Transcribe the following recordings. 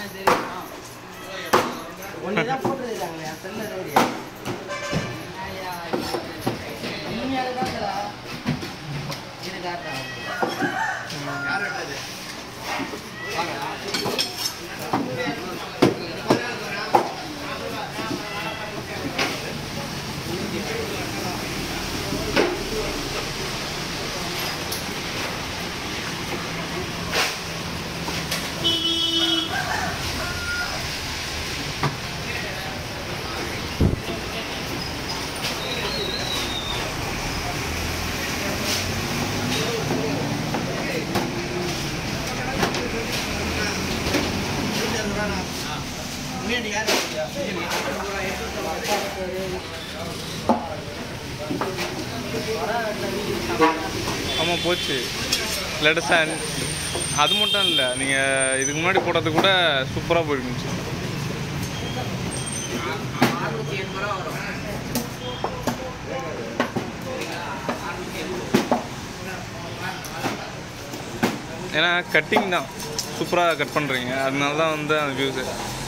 ஒன்று தான் போட்டுருக்காங்களே செல்ல ரோடி உண்மையாக காட்டுறா இது காட்டுறா ஆமாம் போச்சு லேட்டஸ்டாக அது மட்டும் இல்லை நீங்கள் இதுக்கு முன்னாடி போட்டது கூட சூப்பராக போயிருந்துச்சு ஏன்னா கட்டிங் தான் சூப்பராக கட் பண்ணுறீங்க அதனால தான் வந்து அந்த வியூஸு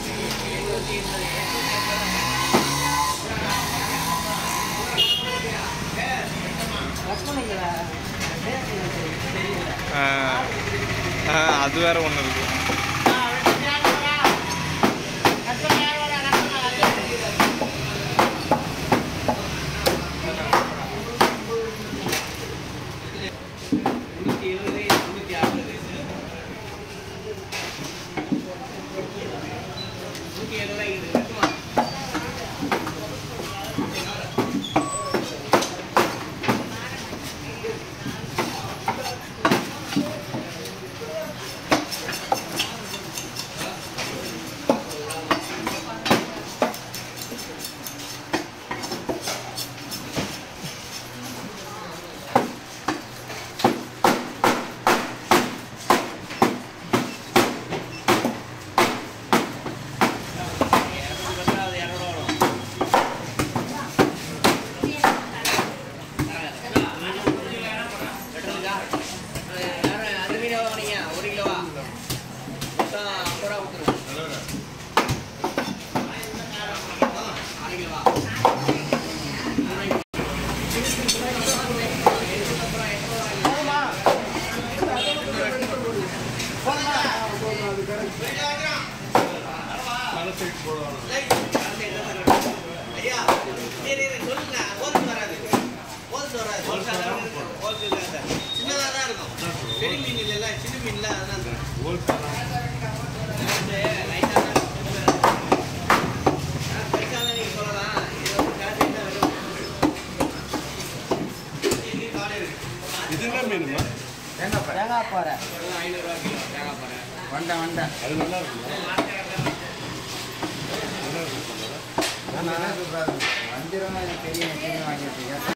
கற்பனைங்களா அது வேற ஒன்று இருக்குது இது என்ன மீனுமா தேங்காய் பாறை வண்டேன் வண்டேன் அது நல்லா இருக்குமா வஞ்சிரம் பெரிய மீன் வாங்கிட்டு